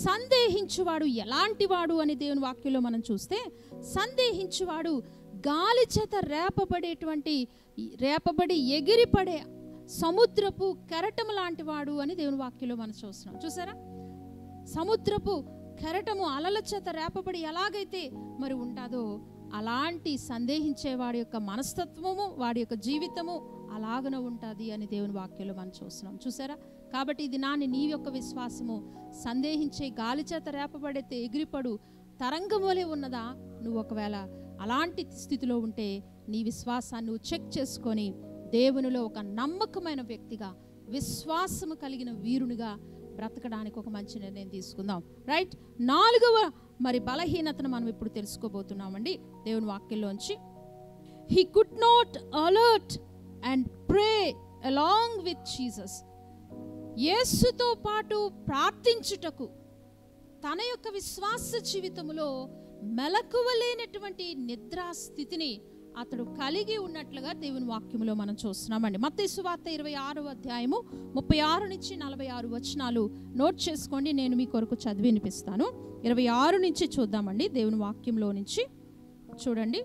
సందేహించువాడు ఎలాంటివాడు అని దేవుని వాక్యంలో మనం చూస్తే సందేహించువాడు గాలి చేత రేపబడేటువంటి రేపబడి ఎగిరిపడే సముద్రపు కెరటం లాంటి వాడు అని దేవుని వాక్యంలో మనం చూస్తున్నాం చూసారా సముద్రపు కెరటము అలల చేత రేపబడి ఎలాగైతే మరి ఉంటుందో అలాంటి సందేహించే వాడి యొక్క మనస్తత్వము వాడి యొక్క జీవితము అలాగనే ఉంటుంది అని దేవుని వాక్యంలో మనం చూస్తున్నాం చూసారా కాబట్టి ఇది నాని నీ యొక్క విశ్వాసము సందేహించే గాలి చేత రేపబడితే ఎగిరిపడు తరంగం వలె ఉన్నదా నువ్వు ఒకవేళ అలాంటి స్థితిలో ఉంటే నీ విశ్వాసాన్ని నువ్వు చెక్ చేసుకొని దేవునిలో ఒక నమ్మకమైన వ్యక్తిగా విశ్వాసము కలిగిన వీరునిగా బ్రతకడానికి ఒక మంచి నిర్ణయం తీసుకుందాం రైట్ నాలుగవ మరి బలహీనతను మనం ఇప్పుడు తెలుసుకోబోతున్నామండి దేవుని వాక్యంలోంచి he could not alert and pray along with Jesus యేసుతో పాటు ప్రార్థించుటకు తన యొక్క విశ్వాస జీవితంలో మెలకువలేనటువంటి నిద్రా స్థితిని అతడు కలిగి ఉన్నట్లుగా దేవుని వాక్యములో మనం చూస్తున్నామండి మత్తయి సువార్త ఇరవై ఆరు అధ్యాయము ముప్పై ఆరు నుంచి నలభై ఆరు వచనాలు నోట్ చేసుకోండి నేను మీ కొరకు చదివి వినిపిస్తాను ఇరవై ఆరు నుంచి చూద్దామండి దేవుని వాక్యంలో నుంచి చూడండి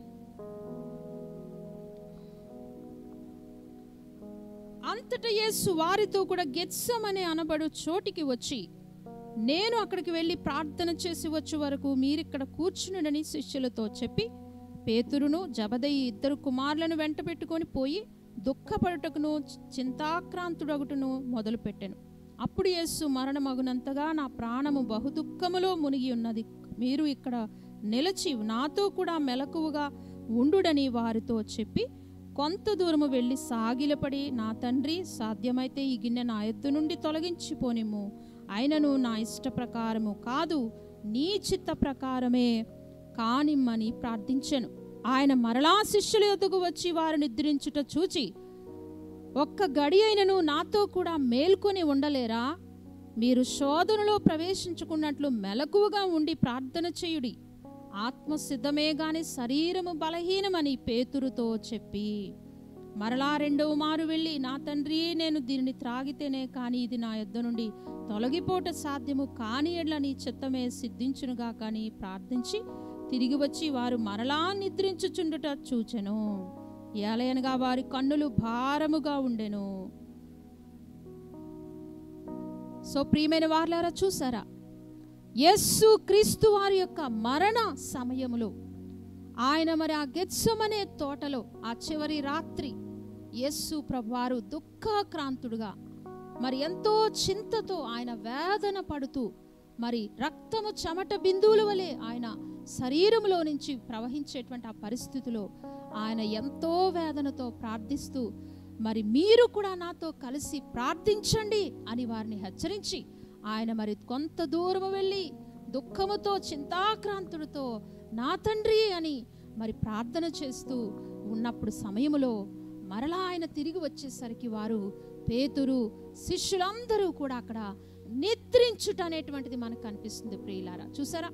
అంతట యేసు వారితో కూడా గెత్సమనే అనబడు చోటికి వచ్చి నేను అక్కడికి వెళ్ళి ప్రార్థన చేసి వచ్చే వరకు మీరిక్కడ కూర్చునుడని శిష్యులతో చెప్పి పేతురును జబదయి ఇద్దరు కుమారులను వెంట పెట్టుకొని పోయి దుఃఖపడుటకును చింతాక్రాంతుడగుటను మొదలుపెట్టెను అప్పుడు యేసు మరణమగునంతగా నా ప్రాణము బహుదుఃఖములో మునిగి ఉన్నది మీరు ఇక్కడ నిలిచి నాతో కూడా మెలకువగా ఉండుడని వారితో చెప్పి కొంత దూరము వెళ్ళి సాగిలపడి నా తండ్రి సాధ్యమైతే ఈ గిన్నె నా ఎద్దు నుండి తొలగించిపోనిమ్ము అయినను నా ఇష్ట ప్రకారము కాదు నీ చిత్త ప్రకారమే కానిమ్మని ప్రార్థించెను ఆయన మరలా శిష్యుల యొద్దకు వచ్చి వారు నిద్రించుట చూచి ఒక్క గడి అయినను నాతో కూడా మేల్కొని ఉండలేరా మీరు శోధనలో ప్రవేశించుకున్నట్లు మెలకువగా ఉండి ప్రార్థన చేయుడి ఆత్మ సిద్ధమే గాని శరీరము బలహీనమని పేతురుతో చెప్పి మరలా రెండవ మారు వెళ్ళి నా తండ్రి నేను దీనిని త్రాగితేనే కానీ ఇది నా యొద్ద నుండి తొలగిపోట సాధ్యము కాని ఎడ్ల నీ చిత్తమే సిద్ధించునుగా కానీ ప్రార్థించి తిరిగి వచ్చి వారు మరలా నిద్రించుచుండుట చూచెను ఏలయనగా వారి కన్నులు భారముగా ఉండెను సో ప్రియమైన వారులారా చూసారా యస్సు క్రీస్తు వారి యొక్క మరణ సమయములో ఆయన మరి ఆ గెత్సమనే తోటలో ఆ చివరి రాత్రి యస్సు ప్రభువారు దుఃఖాక్రాంతుడుగా మరి ఎంతో చింతతో ఆయన వేదన పడుతూ మరి రక్తము చెమట బిందువుల వలె ఆయన శరీరంలో నుంచి ప్రవహించేటువంటి ఆ పరిస్థితిలో ఆయన ఎంతో వేదనతో ప్రార్థిస్తూ మరి మీరు కూడా నాతో కలిసి ప్రార్థించండి అని వారిని హెచ్చరించి ఆయన మరి కొంత దూరం వెళ్ళి దుఃఖముతో చింతాక్రాంతుడితో నా తండ్రి అని మరి ప్రార్థన చేస్తూ ఉన్నప్పుడు సమయములో మరలా ఆయన తిరిగి వచ్చేసరికి వారు పేతురు శిష్యులందరూ కూడా అక్కడ నిద్రించుట అనేటువంటిది మనకు కనిపిస్తుంది ప్రియులారా చూసారా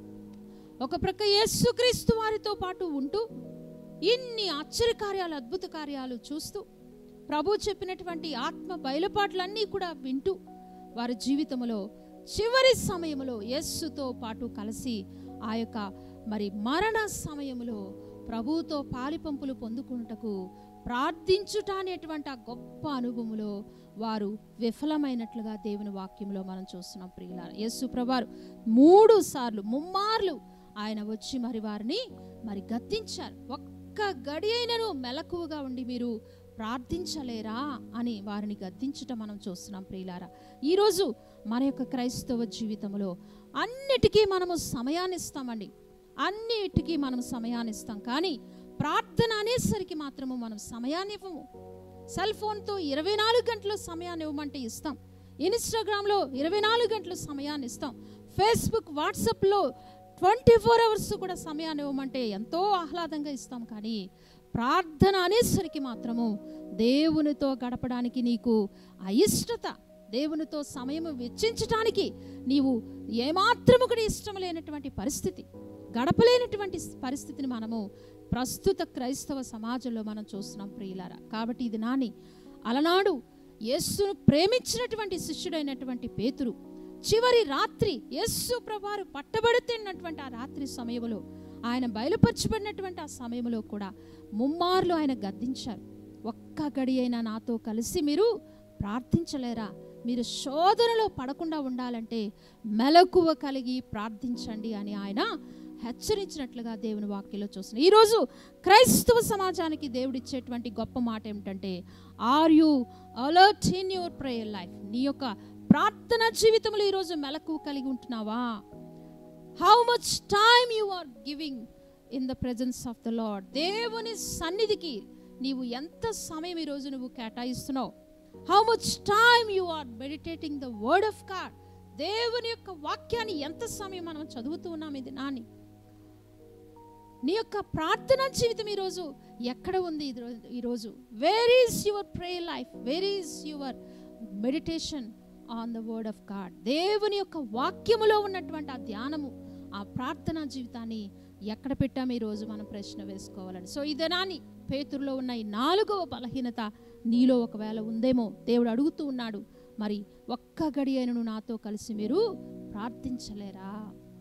ఒక ప్రక్క యేసుక్రీస్తు వారితో పాటు ఉంటూ ఇన్ని ఆశ్చర్య కార్యాలు అద్భుత కార్యాలు చూస్తూ ప్రభు చెప్పినటువంటి ఆత్మ బయలుపాట్లన్నీ కూడా వింటూ వారి జీవితంలో చివరి సమయంలో యస్సుతో పాటు కలిసి ఆ యొక్క మరి మరణ సమయంలో ప్రభువుతో పాలిపంపులు పొందుకున్నటకు ప్రార్థించుట అనేటువంటి ఆ గొప్ప అనుభవములో వారు విఫలమైనట్లుగా దేవుని వాక్యంలో మనం చూస్తున్నాం ప్రియుల యేసు ప్రభారు మూడు సార్లు ముమ్మార్లు ఆయన వచ్చి మరి వారిని మరి గద్దించారు ఒక్క గడి అయినను మెలకువగా ఉండి మీరు ప్రార్థించలేరా అని వారిని గద్దించటం మనం చూస్తున్నాం ప్రియులారా ఈరోజు మన యొక్క క్రైస్తవ జీవితంలో అన్నిటికీ మనము సమయాన్ని ఇస్తామండి అన్నిటికీ మనం సమయాన్ని ఇస్తాం కానీ ప్రార్థన అనేసరికి మాత్రము మనం సమయాన్ని ఇవ్వము సెల్ ఫోన్తో ఇరవై నాలుగు గంటలు సమయాన్ని ఇవ్వమంటే ఇస్తాం ఇన్స్టాగ్రామ్లో ఇరవై నాలుగు గంటలు సమయాన్ని ఇస్తాం ఫేస్బుక్ వాట్సాప్లో ట్వంటీ ఫోర్ అవర్స్ కూడా సమయాన్ని ఇవ్వమంటే ఎంతో ఆహ్లాదంగా ఇస్తాం కానీ ప్రార్థన అనేసరికి మాత్రము దేవునితో గడపడానికి నీకు అయిష్టత దేవునితో సమయం వెచ్చించటానికి నీవు ఏమాత్రము కూడా ఇష్టం లేనటువంటి పరిస్థితి గడపలేనటువంటి పరిస్థితిని మనము ప్రస్తుత క్రైస్తవ సమాజంలో మనం చూస్తున్నాం ప్రియులారా కాబట్టి ఇది నాని అలనాడు యేసును ప్రేమించినటువంటి శిష్యుడైనటువంటి పేతురు చివరి రాత్రి యస్సు ప్రభువారు పట్టబడుతున్నటువంటి ఆ రాత్రి సమయంలో ఆయన బయలుపరచబడినటువంటి ఆ సమయంలో కూడా ముమ్మార్లు ఆయన గద్దించారు ఒక్క గడి అయినా నాతో కలిసి మీరు ప్రార్థించలేరా మీరు శోధనలో పడకుండా ఉండాలంటే మెలకువ కలిగి ప్రార్థించండి అని ఆయన హెచ్చరించినట్లుగా దేవుని వాక్యంలో చూస్తున్నాం ఈరోజు క్రైస్తవ సమాజానికి దేవుడు ఇచ్చేటువంటి గొప్ప మాట ఏమిటంటే are you alert in your prayer life నీ యొక్క ప్రార్థన జీవితంలో ఈరోజు మెలకువ కలిగి ఉంటున్నావా how much time you are giving in the presence of the lord దేవుని సన్నిధికి నీవు ఎంత సమయం ఈరోజు నువ్వు కేటాయిస్తున్నావు how much time you are meditating the word of God దేవుని యొక్క వాక్యాన్ని ఎంత సమయం మనం చదువుతూ ఉన్నాం ఇది నాని నీ యొక్క ప్రార్థనా జీవితం ఈరోజు ఎక్కడ ఉంది ఇది రో- ఈరోజు where is your pray life where is your meditation on the word of God దేవుని యొక్క వాక్యములో ఉన్నటువంటి ఆ ధ్యానము ఆ ప్రార్థనా జీవితాన్ని ఎక్కడ పెట్టాము ఈరోజు మనం ప్రశ్న వేసుకోవాలని సో ఇదనాని పేతురులో ఉన్న ఈ నాలుగవ బలహీనత నీలో ఒకవేళ ఉందేమో దేవుడు అడుగుతూ ఉన్నాడు మరి ఒక్క గడి అయినను నాతో కలిసి మీరు ప్రార్థించలేరా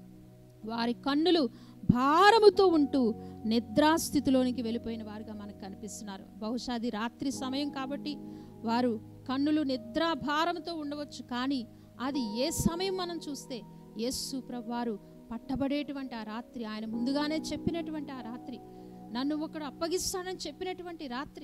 వారి కన్నులు భారముతో ఉంటూ నిద్రాస్థితిలోనికి వెళ్ళిపోయిన వారుగా మనకు కనిపిస్తున్నారు బహుశా అది రాత్రి సమయం కాబట్టి వారు కన్నులు నిద్రా భారంతో ఉండవచ్చు కానీ అది ఏ సమయం మనం చూస్తే యేసు ప్రభువారు పట్టబడేటువంటి ఆ రాత్రి ఆయన ముందుగానే చెప్పినటువంటి ఆ రాత్రి నన్ను ఒకడు అప్పగిస్తానని చెప్పినటువంటి రాత్రి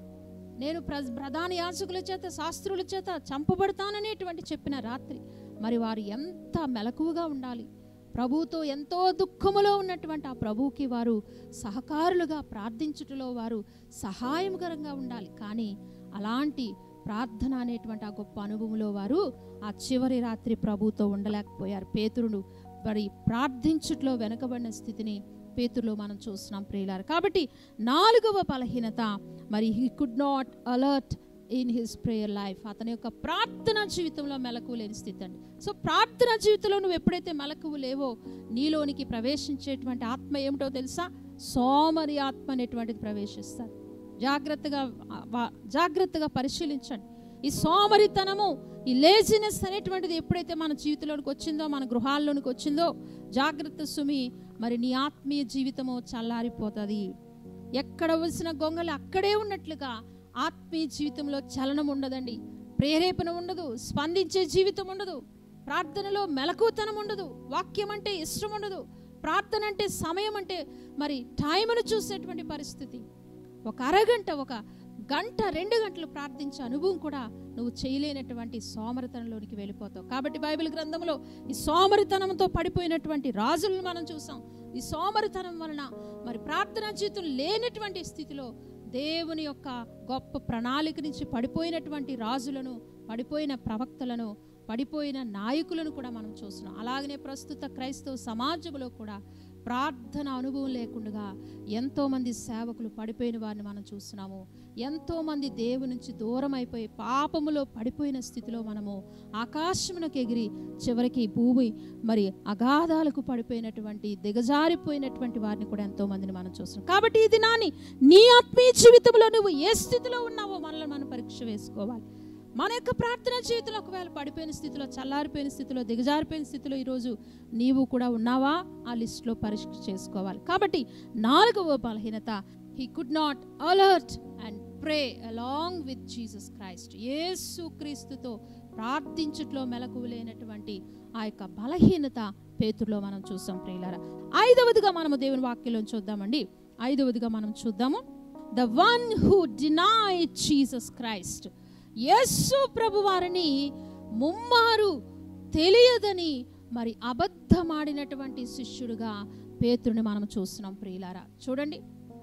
నేను ప్ర ప్రధాన యాజకుల చేత శాస్త్రుల చేత చంపబడతాననేటువంటి చెప్పిన రాత్రి మరి వారు ఎంత మెలకువగా ఉండాలి ప్రభువుతో ఎంతో దుఃఖములో ఉన్నటువంటి ఆ ప్రభువుకి వారు సహకారులుగా ప్రార్థించుటలో వారు సహాయకరంగా ఉండాలి కానీ అలాంటి ప్రార్థన అనేటువంటి ఆ గొప్ప అనుభవంలో వారు ఆ చివరి రాత్రి ప్రభువుతో ఉండలేకపోయారు పేతురును మరి ప్రార్థించుట్లో వెనకబడిన స్థితిని పేతురులో మనం చూస్తున్నాం ప్రియులారు కాబట్టి నాలుగవ బలహీనత మరి he could not alert in his prayer life అతని యొక్క ప్రార్థన జీవితంలో మెలకువ లేని స్థితి అండి సో ప్రార్థన జీవితంలో నువ్వు ఎప్పుడైతే మెలకువ లేవో నీలోనికి ప్రవేశించేటువంటి ఆత్మ ఏమిటో తెలుసా సోమరి ఆత్మ అనేటువంటిది ప్రవేశిస్తారు జాగ్రత్తగా ఆ, వా- జాగ్రత్తగా పరిశీలించండి ఈ సోమరితనము ఈ లేజినెస్ అనేటువంటిది ఎప్పుడైతే మన జీవితంలోనికి వచ్చిందో మన గృహాల్లోనికి వచ్చిందో జాగ్రత్త సుమి మరి నీ ఆత్మీయ జీవితము చల్లారిపోతుంది ఎక్కడ వలసిన గొంగలు అక్కడే ఉన్నట్లుగా ఆత్మీయ జీవితంలో చలనం ఉండదండి ప్రేరేపణ ఉండదు స్పందించే జీవితం ఉండదు ప్రార్థనలో మెలకువతనం ఉండదు వాక్యం అంటే ఇష్టం ఉండదు ప్రార్థన అంటే సమయం అంటే మరి టైంను చూసేటువంటి పరిస్థితి ఒక అరగంట ఒక గంట రెండు గంటలు ప్రార్థించే అనుభవం కూడా నువ్వు చేయలేనటువంటి సోమరితనంలోనికి వెళ్ళిపోతావు కాబట్టి బైబిల్ గ్రంథంలో ఈ సోమరితనంతో పడిపోయినటువంటి రాజులను మనం చూసాం ఈ సోమరితనం వలన మరి ప్రార్థనా జీవితం లేనటువంటి స్థితిలో దేవుని యొక్క గొప్ప ప్రణాళిక నుంచి పడిపోయినటువంటి రాజులను పడిపోయిన ప్రవక్తలను పడిపోయిన నాయకులను కూడా మనం చూస్తున్నాం అలాగనే ప్రస్తుత క్రైస్తవ సమాజంలో కూడా ప్రార్థన అనుభవం లేకుండా ఎంతోమంది సేవకులు పడిపోయిన వారిని మనం చూస్తున్నాము ఎంతోమంది దేవుని నుంచి దూరం అయిపోయి పాపములో పడిపోయిన స్థితిలో మనము ఆకాశమునకు ఎగిరి చివరికి భూమి మరి అగాధాలకు పడిపోయినటువంటి దిగజారిపోయినటువంటి వారిని కూడా ఎంతో మందిని మనం చూస్తున్నాం కాబట్టి ఇది నాని నీ ఆత్మీయ జీవితంలో నువ్వు ఏ స్థితిలో ఉన్నావో మనల్ని మనం పరీక్ష వేసుకోవాలి మన యొక్క ప్రార్థన జీవితంలో ఒకవేళ పడిపోయిన స్థితిలో చల్లారిపోయిన స్థితిలో దిగజారిపోయిన స్థితిలో ఈరోజు నీవు కూడా ఉన్నావా ఆ లిస్టులో పరీక్ష చేసుకోవాలి కాబట్టి నాలుగవ బలహీనత he could not alert and pray along with Jesus Christ యేసు క్రీస్తుతో ప్రార్థించుట్లో మెలకువ లేనటువంటి ఆ యొక్క బలహీనత పేతుల్లో మనం చూస్తాం ప్రియులారా ఐదవదిగా మనము దేవుని వాక్యంలో చూద్దామండి ఐదవదిగా మనం చూద్దాము the one who deny Jesus Christ యేసు ప్రభు వారిని ముమ్మారు తెలియదని మరి అబద్ధమాడినటువంటి శిష్యుడుగా పేతుడిని మనం చూస్తున్నాం ప్రియులారా చూడండి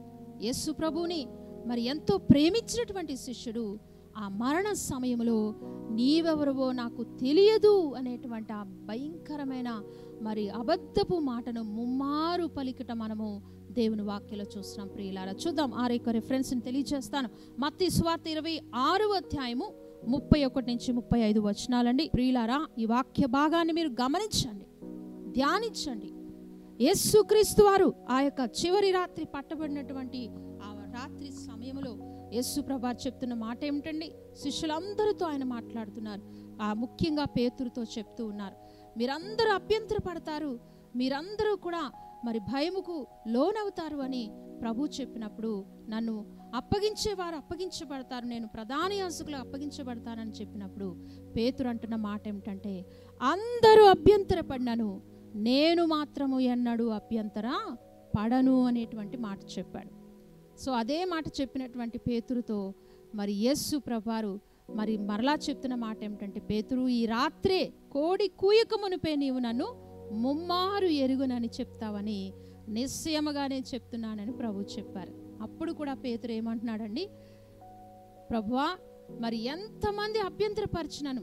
యేసు ప్రభువుని మరి ఎంతో ప్రేమించినటువంటి శిష్యుడు ఆ మరణ సమయంలో నీవెవరవో నాకు తెలియదు అనేటువంటి ఆ భయంకరమైన మరి అబద్ధపు మాటను ముమ్మారు పలికట మనము దేవుని వాక్యలో చూస్తున్నాం ప్రియులారా చూద్దాం ఆ యొక్క రెఫరెన్స్ని తెలియజేస్తాను మత్తి స్వార్త ఇరవై ఆరు అధ్యాయము ముప్పై ఒకటి నుంచి ముప్పై ఐదు వచనాలండి ప్రియులారా ఈ వాక్య భాగాన్ని మీరు గమనించండి ధ్యానించండి యేసుక్రీస్తు వారు ఆ యొక్క చివరి రాత్రి పట్టబడినటువంటి ఆ రాత్రి సమయంలో యేసు ప్రభా చెప్తున్న మాట ఏమిటండి శిష్యులందరితో ఆయన మాట్లాడుతున్నారు ఆ ముఖ్యంగా పేతురుతో చెప్తూ ఉన్నారు మీరందరూ అభ్యంతర పడతారు మీరందరూ కూడా మరి భయముకు లోనవుతారు అని ప్రభు చెప్పినప్పుడు నన్ను అప్పగించేవారు అప్పగించబడతారు నేను ప్రధాన యాజకులు అప్పగించబడతానని చెప్పినప్పుడు పేతురు అంటున్న మాట ఏమిటంటే అందరూ అభ్యంతర పడినను నేను మాత్రము ఎన్నడూ అభ్యంతర పడను అనేటువంటి మాట చెప్పాడు సో అదే మాట చెప్పినటువంటి పేతురుతో మరి యేసు ప్రభారు మరి మరలా చెప్తున్న మాట ఏమిటంటే పేతురు ఈ రాత్రే కోడి కూయక మునిపే నీవు నన్ను ముమ్మారు ఎరుగునని చెప్తావని నిశ్చయముగా నేను చెప్తున్నానని ప్రభు చెప్పారు అప్పుడు కూడా పేతురు ఏమంటున్నాడండి ప్రభువా మరి ఎంతమంది అభ్యంతరపరిచినను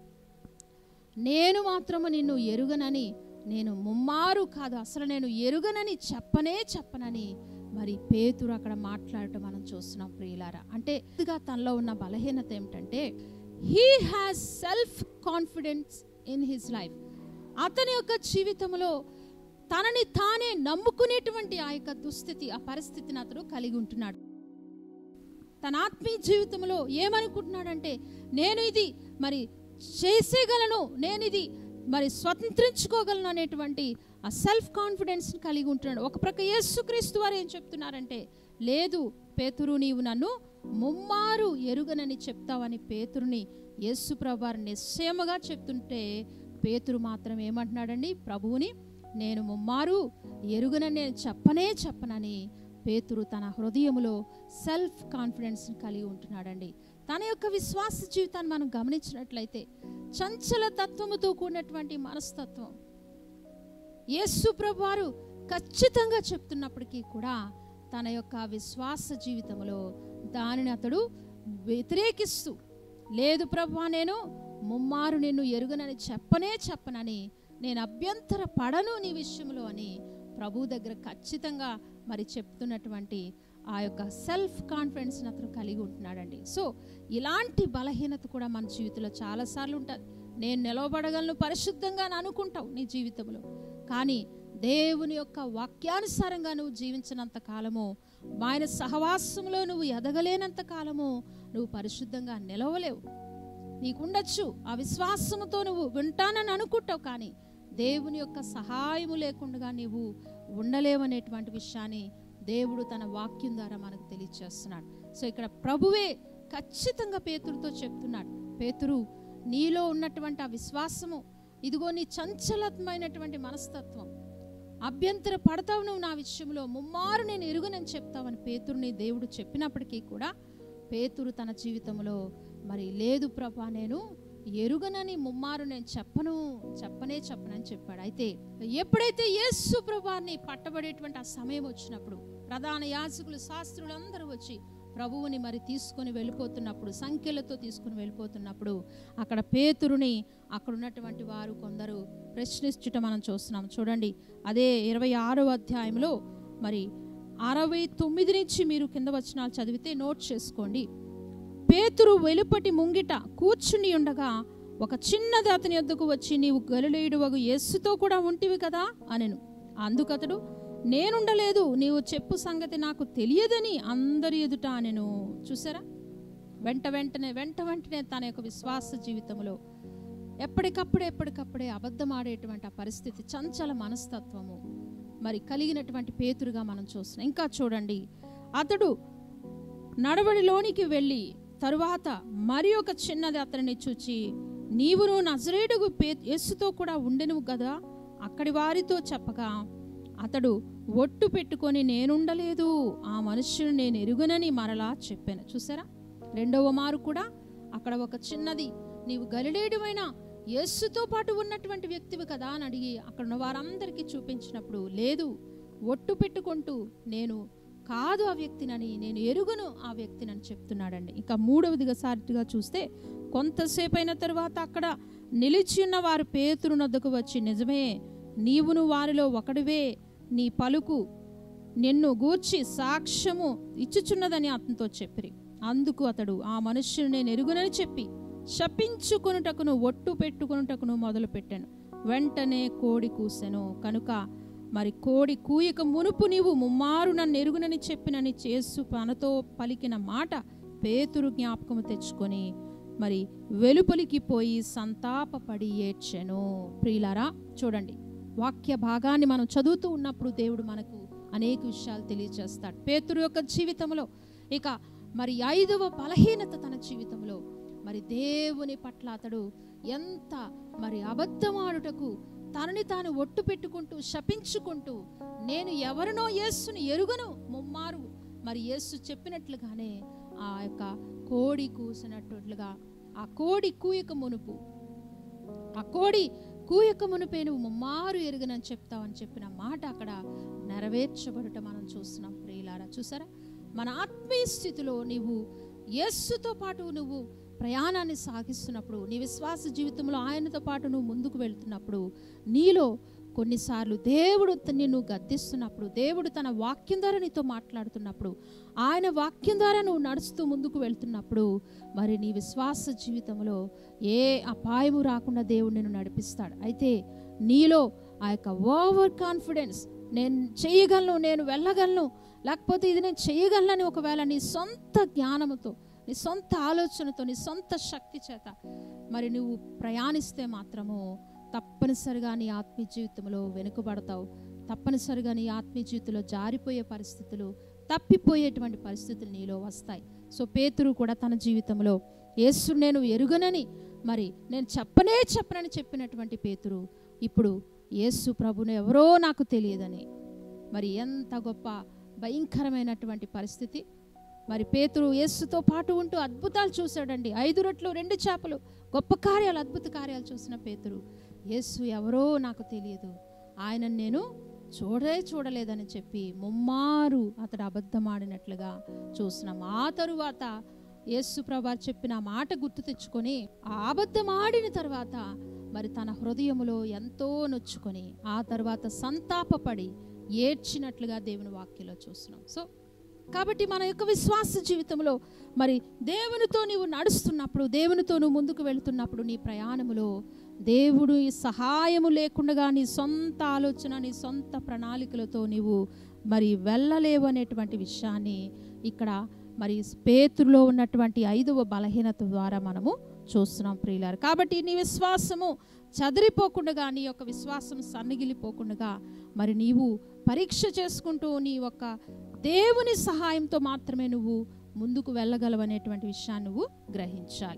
నేను మాత్రము నిన్ను ఎరుగనని నేను ముమ్మారు కాదు అసలు నేను ఎరుగనని చెప్పనే చెప్పనని మరి పేతురు అక్కడ మాట్లాడటం మనం చూస్తున్నాం ప్రియులారా అంటే ఇదిగా తనలో ఉన్న బలహీనత ఏమిటంటే he has self confidence in his life అతని యొక్క జీవితంలో తనని తానే నమ్ముకునేటువంటి ఆ యొక్క దుస్థితి ఆ పరిస్థితిని అతడు కలిగి ఉంటున్నాడు తన ఆత్మీయ జీవితంలో ఏమనుకుంటున్నాడంటే నేను ఇది మరి చేసేయగలను నేను ఇది మరి స్వతంత్రించుకోగలను అనేటువంటి ఆ సెల్ఫ్ కాన్ఫిడెన్స్ని కలిగి ఉంటున్నాడు ఒక ప్రక్క యేసుక్రీస్తు వారు ఏం చెప్తున్నారంటే లేదు పేతురు నీవు నన్ను ముమ్మారు ఎరుగనని చెప్తావని పేతురుని యేసు ప్రభువారు నిశ్చయముగా చెప్తుంటే పేతురు మాత్రం ఏమంటున్నాడండి ప్రభువుని నేను ముమ్మారు ఎరుగనని నేను చెప్పనే చెప్పనని పేతురు తన హృదయములో సెల్ఫ్ కాన్ఫిడెన్స్ని కలిగి ఉంటున్నాడండి తన యొక్క విశ్వాస జీవితాన్ని మనం గమనించినట్లయితే చంచల తత్వముతో కూడినటువంటి మనస్తత్వం యేసు ప్రభువారు ఖచ్చితంగా చెప్తున్నప్పటికీ కూడా తన యొక్క విశ్వాస జీవితంలో దానిని అతడు వ్యతిరేకిస్తూ లేదు ప్రభువా నేను ముమ్మారు నిన్ను ఎరుగనని చెప్పనే చెప్పనని నేను అభ్యంతర పడను నీ విషయంలో అని ప్రభు దగ్గర ఖచ్చితంగా మరి చెప్తున్నటువంటి ఆ యొక్క సెల్ఫ్ కాన్ఫిడెన్స్ని అతను కలిగి ఉంటున్నాడండి సో ఇలాంటి బలహీనత కూడా మన జీవితంలో చాలాసార్లు ఉంటుంది నేను నిలవబడగలను పరిశుద్ధంగా అని అనుకుంటావు నీ జీవితంలో కానీ దేవుని యొక్క వాక్యానుసారంగా నువ్వు జీవించినంత కాలము ఆయన సహవాసంలో నువ్వు ఎదగలేనంత కాలము నువ్వు పరిశుద్ధంగా నిలవలేవు నీకుండొచ్చు ఆ విశ్వాసముతో నువ్వు వింటానని అనుకుంటావు కానీ దేవుని యొక్క సహాయము లేకుండా నీవు ఉండలేవనేటువంటి విషయాన్ని దేవుడు తన వాక్యం ద్వారా మనకు తెలియచేస్తున్నాడు సో ఇక్కడ ప్రభువే ఖచ్చితంగా పేతురుతో చెప్తున్నాడు పేతురు నీలో ఉన్నటువంటి ఆ విశ్వాసము ఇదిగో నీ చంచలత్మైనటువంటి మనస్తత్వం అభ్యంతర పడతావు నువ్వు నా విషయంలో ముమ్మారు నేను ఎరుగునని చెప్తావని పేతురుని దేవుడు చెప్పినప్పటికీ కూడా పేతురు తన జీవితంలో మరి లేదు ప్రభా నేను ఎరుగనని ముమ్మారు నేను చెప్పను చెప్పనే చెప్పనని చెప్పాడు అయితే ఎప్పుడైతే యేసు ప్రభాన్ని పట్టబడేటువంటి ఆ సమయం వచ్చినప్పుడు ప్రధాన యాజకులు శాస్త్రులు అందరూ వచ్చి ప్రభువుని మరి తీసుకొని వెళ్ళిపోతున్నప్పుడు సంఖ్యలతో తీసుకుని వెళ్ళిపోతున్నప్పుడు అక్కడ పేతురుని అక్కడ ఉన్నటువంటి వారు కొందరు ప్రశ్నించుట మనం చూస్తున్నాం చూడండి అదే ఇరవై ఆరో అధ్యాయంలో మరి అరవై తొమ్మిది నుంచి మీరు కింద వచనాలు చదివితే నోట్ చేసుకోండి పేతురు వెలుపటి ముంగిట కూర్చుని ఉండగా ఒక చిన్నది అతని యొద్దకు వచ్చి నీవు గలిలేయుడు వగు యేసుతో కూడా ఉంటివి కదా అనెను అందుకతడు నేనుండలేదు నీవు చెప్పు సంగతి నాకు తెలియదని అందరి ఎదుట అనెను చూసారా వెంట వెంటనే వెంట వెంటనే తన యొక్క విశ్వాస జీవితంలో ఎప్పటికప్పుడే ఎప్పటికప్పుడే అబద్ధం ఆడేటువంటి ఆ పరిస్థితి చంచల మనస్తత్వము మరి కలిగినటువంటి పేతురుగా మనం చూస్తున్నాం ఇంకా చూడండి అతడు నడవడిలోనికి వెళ్ళి తరువాత మరి ఒక చిన్నది అతనిని చూచి నీవును నజరేడుగు పే యేసుతో కూడా ఉండెను కదా అక్కడి వారితో చెప్పగా అతడు ఒట్టు పెట్టుకొని నేనుండలేదు ఆ మనుష్యుని నేను ఎరుగనని మరలా చెప్పాను చూసారా రెండవ మారు కూడా అక్కడ ఒక చిన్నది నీవు గలిలేడువైన యేసుతో పాటు ఉన్నటువంటి వ్యక్తివి కదా అని అడిగి అక్కడ ఉన్న వారందరికీ చూపించినప్పుడు లేదు ఒట్టు పెట్టుకుంటూ నేను కాదు ఆ వ్యక్తినని నేను ఎరుగును ఆ వ్యక్తినని చెప్తున్నాడండి ఇంకా మూడవదిగా సారిగా చూస్తే కొంతసేపు అయిన తర్వాత అక్కడ నిలిచి ఉన్న వారు పేతురు నొద్దకు వచ్చి నిజమే నీవును వారిలో ఒకడివే నీ పలుకు నిన్ను గూర్చి సాక్ష్యము ఇచ్చుచున్నదని అతనితో చెప్పిరి అందుకు అతడు ఆ మనుష్యుని నేను ఎరుగునని చెప్పి శపించుకొనుటకును ఒట్టు పెట్టుకొనుటకును మొదలు పెట్టాను వెంటనే కోడి కూసెను కనుక మరి కోడి కూయక మునుపు నీవు ముమ్మారు నన్ను ఎరుగునని చెప్పినని చేసు పనతో పలికిన మాట పేతురు జ్ఞాపకము తెచ్చుకొని మరి వెలుపలికి పోయి సంతాపపడి ఏడ్చెను ప్రియులారా చూడండి వాక్య భాగాన్ని మనం చదువుతూ ఉన్నప్పుడు దేవుడు మనకు అనేక విషయాలు తెలియజేస్తాడు పేతురు యొక్క జీవితంలో ఇక మరి ఐదవ బలహీనత తన జీవితంలో మరి దేవుని పట్ల అతడు ఎంత మరి అబద్ధమాడుటకు తనని తాను ఒట్టు పెట్టుకుంటూ శపించుకుంటూ నేను ఎవరినో యేసుని ఎరుగను ముమ్మారు మరి యేసు చెప్పినట్లుగానే ఆ యొక్క కోడి కూసినట్లుగా ఆ కోడి కూయక మునుపు ఆ కోడి కూయక మునుపే నువ్వు ముమ్మారు ఎరుగనని చెప్తావని చెప్పిన మాట అక్కడ నెరవేర్చబడుట మనం చూస్తున్నాం ప్రియులారా చూసారా మన ఆత్మీయ స్థితిలో నీవు యేస్సుతో పాటు నువ్వు ప్రయాణాన్ని సాగిస్తున్నప్పుడు నీ విశ్వాస జీవితంలో ఆయనతో పాటు నువ్వు ముందుకు వెళ్తున్నప్పుడు నీలో కొన్నిసార్లు దేవుడు నిన్ను గద్దిస్తున్నప్పుడు దేవుడు తన వాక్యం ద్వారా నీతో మాట్లాడుతున్నప్పుడు ఆయన వాక్యం ద్వారా నువ్వు నడుస్తూ ముందుకు వెళ్తున్నప్పుడు మరి నీ విశ్వాస జీవితంలో ఏ అపాయము రాకుండా దేవుడు నిన్ను నడిపిస్తాడు అయితే నీలో ఆ యొక్క ఓవర్ కాన్ఫిడెన్స్ నేను చేయగలను నేను వెళ్ళగలను లేకపోతే ఇది నేను చేయగలనని ఒకవేళ నీ సొంత జ్ఞానముతో నీ సొంత ఆలోచనతో నీ సొంత శక్తి చేత మరి నువ్వు ప్రయాణిస్తే మాత్రము తప్పనిసరిగా నీ ఆత్మీయ జీవితంలో వెనుకబడతావు తప్పనిసరిగా నీ ఆత్మీయ జీవితంలో జారిపోయే పరిస్థితులు తప్పిపోయేటువంటి పరిస్థితులు నీలో వస్తాయి సో పేతురు కూడా తన జీవితంలో యేసు నేను ఎరుగనని మరి నేను చెప్పనే చెప్పనని చెప్పినటువంటి పేతురు ఇప్పుడు యేసు ప్రభును ఎవరో నాకు తెలియదని మరి ఎంత గొప్ప భయంకరమైనటువంటి పరిస్థితి మరి పేతురు యేసుతో పాటు ఉంటూ అద్భుతాలు చూశాడండి ఐదు రొట్లు రెండు చేపలు గొప్ప కార్యాలు అద్భుత కార్యాలు చూసిన పేతురు యేసు ఎవరో నాకు తెలియదు ఆయనను నేను చూడే చూడలేదని చెప్పి ముమ్మారు అతడు అబద్ధమాడినట్లుగా చూసినాం ఆ తరువాత యేసు ప్రభా చెప్పిన ఆ మాట గుర్తు తెచ్చుకొని ఆ అబద్ధం ఆడిన తర్వాత మరి తన హృదయములో ఎంతో నొచ్చుకొని ఆ తర్వాత సంతాపపడి ఏడ్చినట్లుగా దేవుని వాక్యంలో చూస్తున్నాం సో కాబట్టి మన యొక్క విశ్వాస జీవితంలో మరి దేవునితో నీవు నడుస్తున్నప్పుడు దేవునితో నువ్వు ముందుకు వెళుతున్నప్పుడు నీ ప్రయాణములో దేవుడు ఈ సహాయము లేకుండా నీ సొంత ఆలోచన నీ సొంత ప్రణాళికలతో నీవు మరి వెళ్ళలేవు అనేటువంటి విషయాన్ని ఇక్కడ మరి పేతురులో ఉన్నటువంటి ఐదవ బలహీనత ద్వారా మనము చూస్తున్నాం ప్రియులారు కాబట్టి నీ విశ్వాసము చదిరిపోకుండా నీ యొక్క విశ్వాసం సన్నగిలిపోకుండా మరి నీవు పరీక్ష చేసుకుంటూ నీ యొక్క దేవుని సహాయంతో మాత్రమే నువ్వు ముందుకు వెళ్ళగలవనేటువంటి విషయాన్ని నువ్వు గ్రహించాలి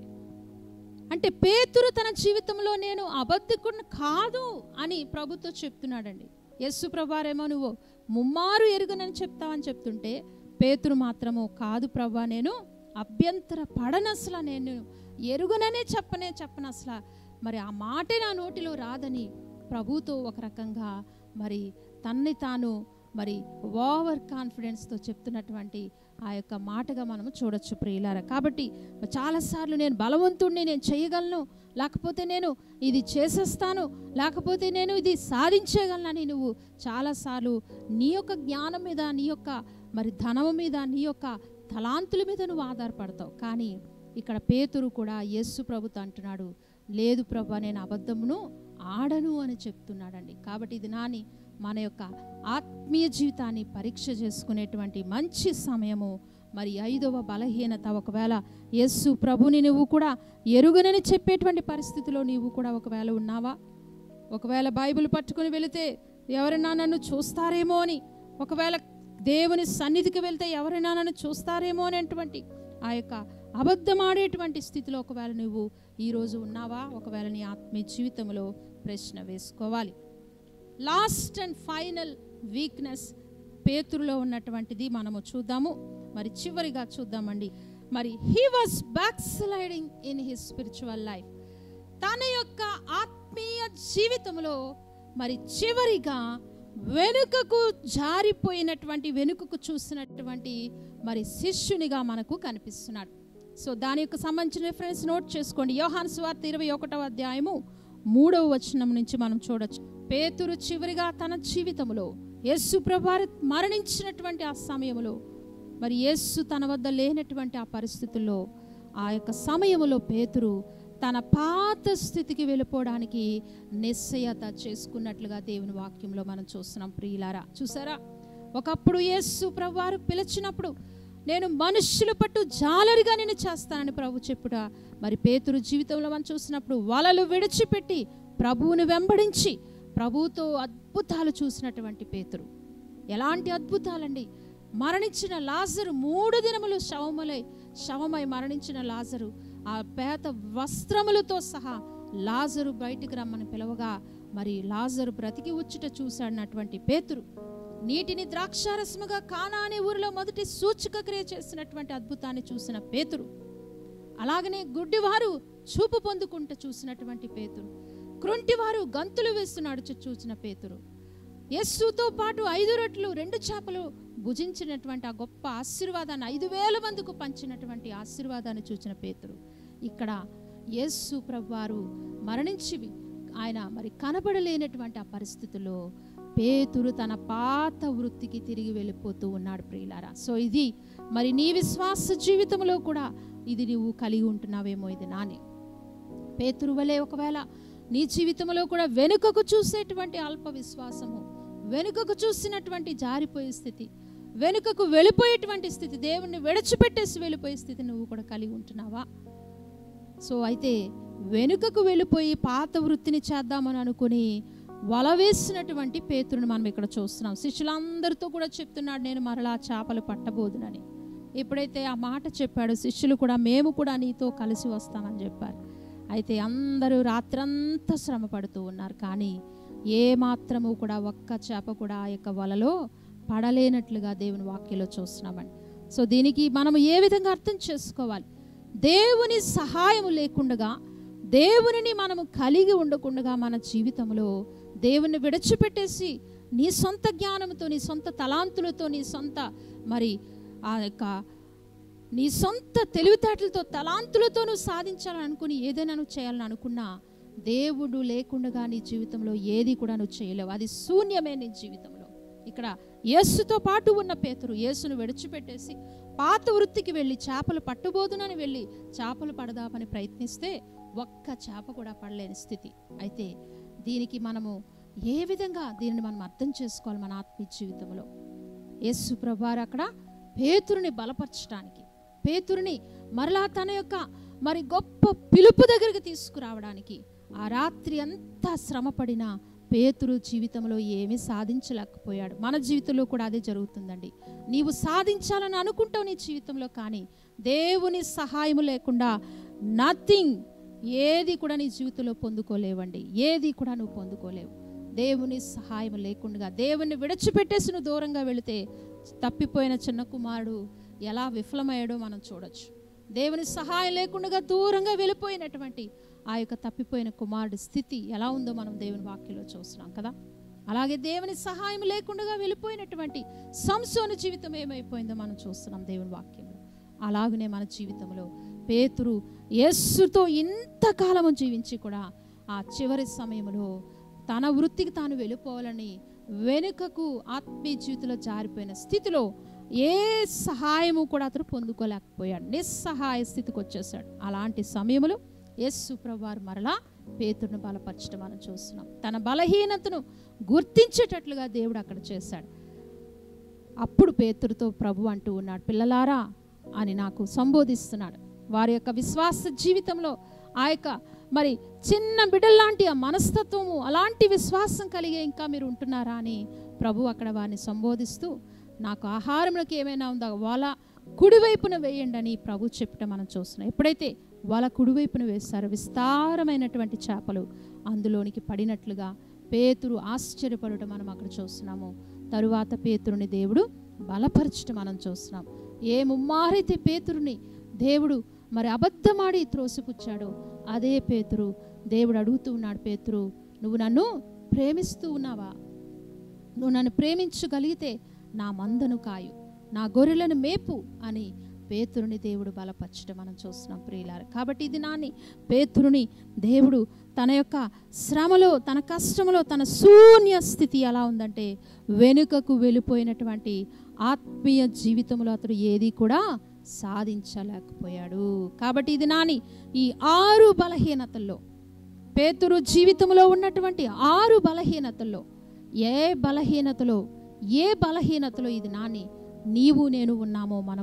అంటే పేతురు తన జీవితంలో నేను అబద్ధికుడిని కాదు అని ప్రభుతో చెప్తున్నాడండి యస్సు ప్రభారేమో నువ్వు ముమ్మారు ఎరుగనని చెప్తావని చెప్తుంటే పేతురు మాత్రము కాదు ప్రభా నేను అభ్యంతర పడనసలా నేను ఎరుగుననే చెప్పనే చెప్పనసలా మరి ఆ మాటే నా నోటిలో రాదని ప్రభుతో ఒక రకంగా మరి తన్ని తాను మరి ఓవర్ కాన్ఫిడెన్స్తో చెప్తున్నటువంటి ఆ యొక్క మాటగా మనము చూడొచ్చు ప్రియులారా కాబట్టి చాలాసార్లు నేను బలవంతుడిని నేను చేయగలను లేకపోతే నేను ఇది చేసేస్తాను లేకపోతే నేను ఇది సాధించగలనని నువ్వు చాలాసార్లు నీ యొక్క జ్ఞానం మీద నీ యొక్క మరి ధనం మీద నీ యొక్క తలాంతుల మీద నువ్వు ఆధారపడతావు కానీ ఇక్కడ పేతురు కూడా యేసు ప్రభుతో అంటున్నాడు లేదు ప్రభు నేను అబద్ధమును ఆడను అని చెప్తున్నాడండి కాబట్టి ఇది నాని మన యొక్క ఆత్మీయ జీవితాన్ని పరీక్ష చేసుకునేటువంటి మంచి సమయము మరి ఐదవ బలహీనత ఒకవేళ యేసు ప్రభుని నువ్వు కూడా ఎరుగనని చెప్పేటువంటి పరిస్థితిలో నీవు కూడా ఒకవేళ ఉన్నావా ఒకవేళ బైబిల్ పట్టుకుని వెళితే ఎవరైనా నన్ను చూస్తారేమో అని ఒకవేళ దేవుని సన్నిధికి వెళ్తే ఎవరైనా నన్ను చూస్తారేమో అనేటువంటి ఆ యొక్క అబద్ధమాడేటువంటి స్థితిలో ఒకవేళ నువ్వు ఈరోజు ఉన్నావా ఒకవేళ నీ ఆత్మీయ జీవితంలో ప్రశ్న వేసుకోవాలి లాస్ట్ అండ్ ఫైనల్ వీక్నెస్ పేతురులో ఉన్నటువంటిది మనము చూద్దాము మరి చివరిగా చూద్దామండి మరి he was backsliding in his spiritual life తన యొక్క ఆత్మీయ జీవితంలో మరి చివరిగా వెనుకకు జారిపోయినటువంటి వెనుకకు చూసినటువంటి మరి శిష్యునిగా మనకు కనిపిస్తున్నాడు సో దాని యొక్క సంబంధించిన రిఫరెన్స్ నోట్ చేసుకోండి యోహాన్ సువార్త ఇరవై ఒకటవ అధ్యాయము మూడవ వచనం నుంచి మనం చూడొచ్చు పేతురు చివరిగా తన జీవితంలో యేసు ప్రభారి మరణించినటువంటి ఆ సమయంలో మరి యేసు తన వద్ద లేనటువంటి ఆ పరిస్థితుల్లో ఆ యొక్క సమయంలో పేతురు తన పాత స్థితికి వెళ్ళిపోవడానికి నిశ్చయత చేసుకున్నట్లుగా దేవుని వాక్యంలో మనం చూస్తున్నాం ప్రియులారా చూసారా ఒకప్పుడు యేసు ప్రభువారు పిలిచినప్పుడు నేను మనుష్యుల పట్టు జాలరిగా నేను చేస్తానని ప్రభు చెప్పుట మరి పేతురు జీవితంలో మనం చూసినప్పుడు వలలు విడిచిపెట్టి ప్రభువును వెంబడించి ప్రభువుతో అద్భుతాలు చూసినటువంటి పేతురు ఎలాంటి అద్భుతాలండి మరణించిన లాజరు మూడు దినములు శవములై శవమై మరణించిన లాజరు ఆ పేత వస్త్రములతో సహా లాజరు బయటికి రమ్మని పిలవగా మరి లాజరు బ్రతికి వచ్చుట చూశాడనటువంటి పేతురు నీటిని ద్రాక్షారసముగా కానా అనే ఊరిలో మొదటి సూచక క్రియ చేసినటువంటి అద్భుతాన్ని చూసిన పేతురు అలాగనే గుడ్డివారు చూపు పొందుకుంటూ చూసినటువంటి పేతురు క్రొంటివారు గంతులు వేస్తున్నాడు చూసిన పేతురు యస్సుతో పాటు ఐదు రొట్లు రెండు చేపలు భుజించినటువంటి ఆ గొప్ప ఆశీర్వాదాన్ని ఐదు వేల మందికి పంచినటువంటి ఆశీర్వాదాన్ని చూసిన పేతురు ఇక్కడ యేస్సు ప్రభువారు మరణించి ఆయన మరి కనబడలేనటువంటి ఆ పరిస్థితుల్లో పేతురు తన పాత వృత్తికి తిరిగి వెళ్ళిపోతూ ఉన్నాడు ప్రియులారా సో ఇది మరి నీ విశ్వాస జీవితంలో కూడా ఇది నువ్వు కలిగి ఉంటున్నావేమో ఇది నాని పేతురు వలె ఒకవేళ నీ జీవితంలో కూడా వెనుకకు చూసేటువంటి అల్ప విశ్వాసము వెనుకకు చూసినటువంటి జారిపోయే స్థితి వెనుకకు వెళ్ళిపోయేటువంటి స్థితి దేవుణ్ణి విడిచిపెట్టేసి వెళ్ళిపోయే స్థితి నువ్వు కూడా కలిగి ఉంటున్నావా సో అయితే వెనుకకు వెళ్ళిపోయి పాత వృత్తిని చేద్దామని అనుకుని వల వేసినటువంటి పేతురుని మనం ఇక్కడ చూస్తున్నాం శిష్యులందరితో కూడా చెప్తున్నాడు నేను మరలా చేపలు పట్టబోదునని ఎప్పుడైతే ఆ మాట చెప్పాడు శిష్యులు కూడా మేము కూడా నీతో కలిసి వస్తామని చెప్పారు అయితే అందరూ రాత్రంతా శ్రమ పడుతూ ఉన్నారు కానీ ఏ మాత్రము కూడా ఒక్క చేప కూడా ఆ యొక్క వలలో పడలేనట్లుగా దేవుని వాక్యంలో చూస్తున్నామండి సో దీనికి మనం ఏ విధంగా అర్థం చేసుకోవాలి దేవుని సహాయం లేకుండగా దేవునిని మనము కలిగి ఉండకుండా మన జీవితంలో దేవుని విడిచిపెట్టేసి నీ సొంత జ్ఞానంతో నీ సొంత తలాంతులతో నీ సొంత మరి ఆ యొక్క నీ సొంత తెలివితేటలతో తలాంతులతో నువ్వు సాధించాలని అనుకుని ఏదైనా నువ్వు చేయాలని అనుకున్నా దేవుడు లేకుండా నీ జీవితంలో ఏది కూడా నువ్వు చేయలేవు అది శూన్యమే నీ జీవితంలో ఇక్కడ యేసుతో పాటు ఉన్న పేతురు యేసును విడిచిపెట్టేసి పాత వృత్తికి వెళ్ళి చేపలు పట్టుబోదునని వెళ్ళి చేపలు పడదామని ప్రయత్నిస్తే ఒక్క చేప కూడా పడలేని స్థితి అయితే దీనికి మనము ఏ విధంగా దీనిని మనం అర్థం చేసుకోవాలి మన ఆత్మీయ జీవితంలో యేసు ప్రభువారు అక్కడ పేతురుని బలపరచడానికి పేతురుని మరలా తన యొక్క మరి గొప్ప పిలుపు దగ్గరికి తీసుకురావడానికి ఆ రాత్రి అంతా శ్రమపడిన పేతురు జీవితంలో ఏమీ సాధించలేకపోయాడు మన జీవితంలో కూడా అదే జరుగుతుందండి నీవు సాధించాలని అనుకుంటావు నీ జీవితంలో కానీ దేవుని సహాయం లేకుండా నథింగ్ ఏది కూడా నీ జీవితంలో పొందుకోలేవండి ఏది కూడా నువ్వు పొందుకోలేవు దేవుని సహాయం లేకుండా దేవుని విడిచిపెట్టేసి నువ్వు దూరంగా వెళితే తప్పిపోయిన చిన్న కుమారుడు ఎలా విఫలమయ్యాడో మనం చూడొచ్చు దేవుని సహాయం లేకుండా దూరంగా వెళ్ళిపోయినటువంటి ఆ యొక్క తప్పిపోయిన కుమారుడి స్థితి ఎలా ఉందో మనం దేవుని వాక్యంలో చూస్తున్నాం కదా అలాగే దేవుని సహాయం లేకుండా వెళ్ళిపోయినటువంటి సంసోని జీవితం ఏమైపోయిందో మనం చూస్తున్నాం దేవుని వాక్యంలో అలాగనే మన జీవితంలో పేతురు యేస్సుతో ఇంతకాలము జీవించి కూడా ఆ చివరి సమయంలో తన వృత్తికి తాను వెళ్ళిపోవాలని వెనుకకు ఆత్మీయ జీవితంలో జారిపోయిన స్థితిలో ఏ సహాయము కూడా అతను పొందుకోలేకపోయాడు నిస్సహాయ స్థితికి వచ్చేసాడు అలాంటి సమయంలో యేసు ప్రభువారు మరలా పేతురును బలపరచడం మనం చూస్తున్నాం తన బలహీనతను గుర్తించేటట్లుగా దేవుడు అక్కడ చేశాడు అప్పుడు పేతురుతో ప్రభు అంటూ ఉన్నాడు పిల్లలారా అని నాకు సంబోధిస్తున్నాడు వారి యొక్క విశ్వాస జీవితంలో ఆ యొక్క మరి చిన్న బిడ్డల్లాంటి ఆ మనస్తత్వము అలాంటి విశ్వాసం కలిగే ఇంకా మీరు ఉంటున్నారా అని ప్రభు అక్కడ వారిని సంబోధిస్తూ నాకు ఆహారంలోకి ఏమైనా ఉందా వాళ్ళ కుడివైపున వేయండి అని ప్రభు చెప్పటం మనం చూస్తున్నాం ఎప్పుడైతే వాళ్ళ కుడివైపున వేస్తారో విస్తారమైనటువంటి చేపలు అందులోనికి పడినట్లుగా పేతురు ఆశ్చర్యపడటం మనం అక్కడ చూస్తున్నాము తరువాత పేతురుని దేవుడు బలపరచటం మనం చూస్తున్నాం ఏ ముమ్మారైతే పేతురుని దేవుడు మరి అబద్ధమాడి త్రోసిపుచ్చాడో అదే పేతురు దేవుడు అడుగుతూ ఉన్నాడు పేతురు నువ్వు నన్ను ప్రేమిస్తూ ఉన్నావా నువ్వు నన్ను ప్రేమించగలిగితే నా మందను కాయు నా గొర్రెలను మేపు అని పేతురుని దేవుడు బలపరచడం మనం చూస్తున్నాం ప్రియులారు కాబట్టి ఇది నాని పేతురుని దేవుడు తన యొక్క శ్రమలో తన కష్టంలో తన శూన్య స్థితి ఎలా ఉందంటే వెనుకకు వెళ్ళిపోయినటువంటి ఆత్మీయ జీవితంలో అతడు ఏది కూడా సాధించలేకపోయాడు కాబట్టి ఇది నాని ఈ ఆరు బలహీనతల్లో పేతురు జీవితంలో ఉన్నటువంటి ఆరు బలహీనతల్లో ఏ బలహీనతలో ఏ బలహీనతలో ఇది నాని నీవు నేను ఉన్నామో మనము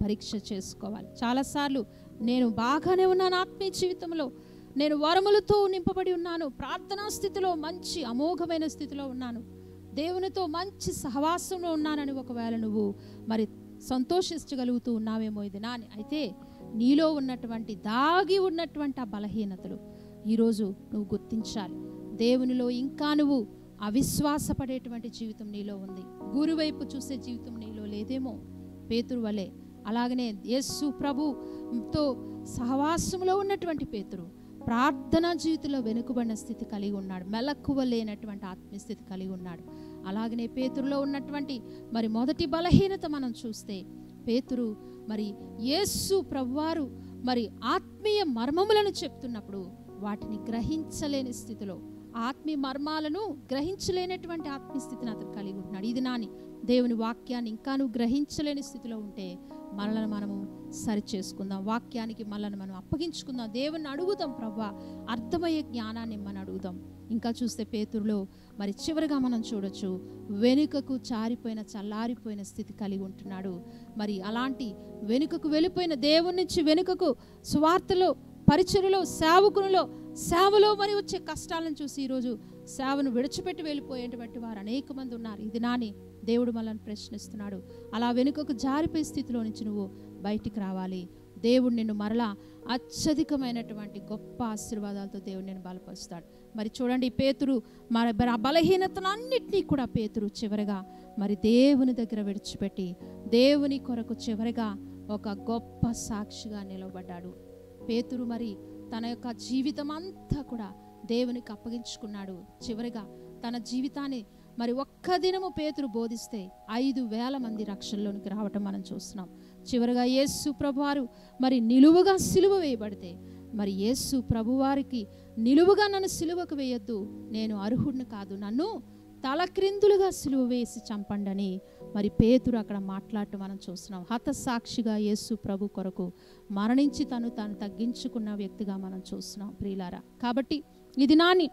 పరీక్ష చేసుకోవాలి చాలాసార్లు నేను బాగానే ఉన్నాను ఆత్మీయ జీవితంలో నేను వరములతో నింపబడి ఉన్నాను ప్రార్థనా స్థితిలో మంచి అమోఘమైన స్థితిలో ఉన్నాను దేవునితో మంచి సహవాసంలో ఉన్నానని ఒకవేళ నువ్వు మరి సంతోషించగలుగుతూ ఉన్నావేమో ఇది నాని అయితే నీలో ఉన్నటువంటి దాగి ఉన్నటువంటి ఆ బలహీనతలు ఈరోజు నువ్వు గుర్తించాలి దేవునిలో ఇంకా నువ్వు అవిశ్వాసపడేటువంటి జీవితం నీలో ఉంది గురువైపు చూసే జీవితం నీలో లేదేమో పేతురు వలె అలాగనే యేసు ప్రభుతో సహవాసంలో ఉన్నటువంటి పేతురు ప్రార్థనా జీవితంలో వెనుకబడిన స్థితి కలిగి ఉన్నాడు మెలకువ లేనటువంటి ఆత్మీయస్థితి కలిగి ఉన్నాడు అలాగనే పేతురులో ఉన్నటువంటి మరి మొదటి బలహీనత మనం చూస్తే పేతురు మరి యేసు ప్రభువారు మరి ఆత్మీయ మర్మములను చెప్తున్నప్పుడు వాటిని గ్రహించలేని స్థితిలో ఆత్మీయ మర్మాలను గ్రహించలేనటువంటి ఆత్మీయ స్థితిని అతను కలిగి ఉంటున్నాడు ఇది నాని దేవుని వాక్యాన్ని ఇంకా నువ్వు గ్రహించలేని స్థితిలో ఉంటే మనల్ని మనము సరి చేసుకుందాం వాక్యానికి మనల్ని మనం అప్పగించుకుందాం దేవుని అడుగుదాం ప్రవ్వా అర్థమయ్యే జ్ఞానాన్ని మనం అడుగుదాం ఇంకా చూస్తే పేతురులో మరి చివరిగా మనం చూడొచ్చు వెనుకకు చారిపోయిన చల్లారిపోయిన స్థితి కలిగి ఉంటున్నాడు మరి అలాంటి వెనుకకు వెళ్ళిపోయిన దేవుని నుంచి వెనుకకు సువార్తలో పరిచయలో సేవకునిలో సేవలో మరి వచ్చే కష్టాలను చూసి ఈరోజు సేవను విడిచిపెట్టి వెళ్ళిపోయేటువంటి వారు అనేక మంది ఉన్నారు ఇది నాని దేవుడు మనల్ని ప్రశ్నిస్తున్నాడు అలా వెనుకకు జారిపోయే స్థితిలో నుంచి నువ్వు బయటికి రావాలి దేవుడు నిన్ను మరలా అత్యధికమైనటువంటి గొప్ప ఆశీర్వాదాలతో దేవుడు నేను బలపరుస్తాడు మరి చూడండి పేతురు మరి ఆ బలహీనతలన్నింటినీ కూడా పేతురు చివరిగా మరి దేవుని దగ్గర విడిచిపెట్టి దేవుని కొరకు చివరిగా ఒక గొప్ప సాక్షిగా నిలవబడ్డాడు పేతురు మరి తన యొక్క జీవితం అంతా కూడా దేవునికి అప్పగించుకున్నాడు చివరిగా తన జీవితాన్ని మరి ఒక్క దినము పేతురు బోధిస్తే ఐదు వేల మంది రక్షణలోనికి రావటం మనం చూస్తున్నాం చివరిగా యేసు ప్రభువారు మరి నిలువుగా సిలువ వేయబడితే మరి యేసు ప్రభువారికి నిలువుగా నన్ను సిలువకు వేయొద్దు నేను అర్హుడిని కాదు నన్ను తలక్రిందులుగా సిలువ వేసి చంపండని మరి పేతురు అక్కడ మాట్లాడటం మనం చూస్తున్నాం హతసాక్షిగా యేసు ప్రభు కొరకు మరణించి తను తాను తగ్గించుకున్న వ్యక్తిగా మనం చూస్తున్నాం ప్రియులారా కాబట్టి ఇది నాని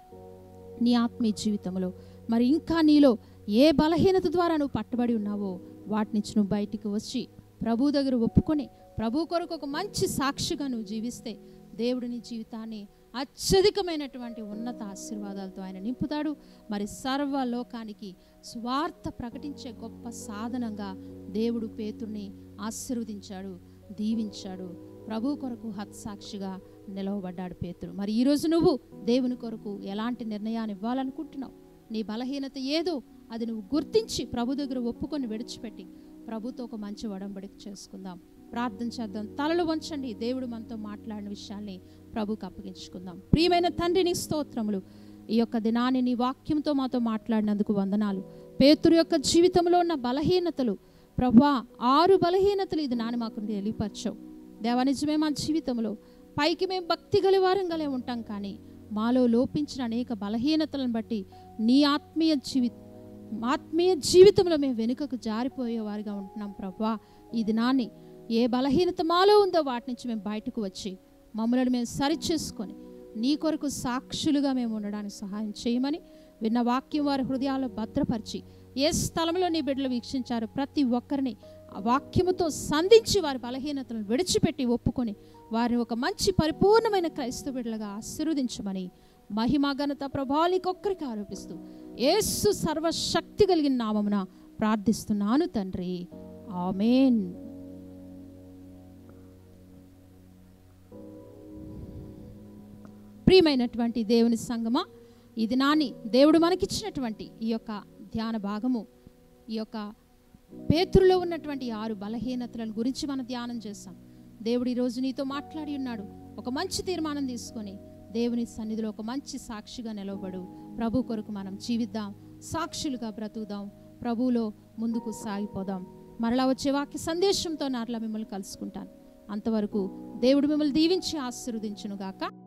నీ ఆత్మీయ జీవితంలో మరి ఇంకా నీలో ఏ బలహీనత ద్వారా నువ్వు పట్టబడి ఉన్నావో వాటి నుంచి నువ్వు బయటికి వచ్చి ప్రభు దగ్గర ఒప్పుకొని ప్రభు కొరకు ఒక మంచి సాక్షిగా నువ్వు జీవిస్తే దేవుడు నీ జీవితాన్ని అత్యధికమైనటువంటి ఉన్నత ఆశీర్వాదాలతో ఆయన నింపుతాడు మరి సర్వలోకానికి స్వార్థ ప్రకటించే గొప్ప సాధనంగా దేవుడు పేతుర్ని ఆశీర్వదించాడు దీవించాడు ప్రభు కొరకు హత్సాక్షిగా నిలవబడ్డాడు పేతురు మరి ఈరోజు నువ్వు దేవుని కొరకు ఎలాంటి నిర్ణయాన్ని ఇవ్వాలనుకుంటున్నావు నీ బలహీనత ఏదో అది నువ్వు గుర్తించి ప్రభు దగ్గర ఒప్పుకొని విడిచిపెట్టి ప్రభుతో ఒక మంచి ఒడంబడిక చేసుకుందాం ప్రార్థన చేద్దాం తలలు వంచండి దేవుడు మనతో మాట్లాడిన విషయాల్ని ప్రభుకి అప్పగించుకుందాం ప్రియమైన తండ్రిని స్తోత్రములు ఈ యొక్క దినాన్ని నీ వాక్యంతో మాతో మాట్లాడినందుకు వందనాలు పేతురు యొక్క జీవితంలో ఉన్న బలహీనతలు ప్రభా ఆరు బలహీనతలు ఇది నాని మాకు తెలియపరచవు దేవా నిజమే మా జీవితంలో పైకి మేము భక్తి గలవారంగానే ఉంటాం కానీ మాలో లోపించిన అనేక బలహీనతలను బట్టి నీ ఆత్మీయ జీవి ఆత్మీయ జీవితంలో మేము వెనుకకు జారిపోయే వారిగా ఉంటున్నాం ప్రభా ఈ దినాన్ని ఏ బలహీనత మాలో ఉందో వాటి నుంచి మేము బయటకు వచ్చి మమ్మల్ని మేము సరిచేసుకొని నీ కొరకు సాక్షులుగా మేము ఉండడానికి సహాయం చేయమని విన్న వాక్యం వారి హృదయాల్లో భద్రపరిచి ఏ స్థలంలో నీ బిడ్డలు వీక్షించారో ప్రతి ఒక్కరిని ఆ వాక్యముతో సంధించి వారి బలహీనతలను విడిచిపెట్టి ఒప్పుకొని వారిని ఒక మంచి పరిపూర్ణమైన క్రైస్తవ బిడ్డలుగా ఆశీర్వదించమని మహిమ ఘనత ప్రభావానికొక్కరికి ఆరోపిస్తూ యేసు సర్వశక్తి కలిగిన నామమున ప్రార్థిస్తున్నాను తండ్రి ఆమెన్ ప్రియమైనటువంటి దేవుని సంగమా ఇది నాని దేవుడు మనకిచ్చినటువంటి ఈ యొక్క ధ్యాన భాగము ఈ యొక్క పేతురులో ఉన్నటువంటి ఆరు బలహీనతలను గురించి మనం ధ్యానం చేస్తాం దేవుడు ఈరోజు నీతో మాట్లాడి ఉన్నాడు ఒక మంచి తీర్మానం తీసుకొని దేవుని సన్నిధిలో ఒక మంచి సాక్షిగా నిలవబడు ప్రభు కొరకు మనం జీవిద్దాం సాక్షులుగా బ్రతుకుదాం ప్రభువులో ముందుకు సాగిపోదాం మరలా వచ్చే వాక్య సందేశంతో నాట్లా మిమ్మల్ని కలుసుకుంటాను అంతవరకు దేవుడు మిమ్మల్ని దీవించి ఆశీర్వదించునుగాక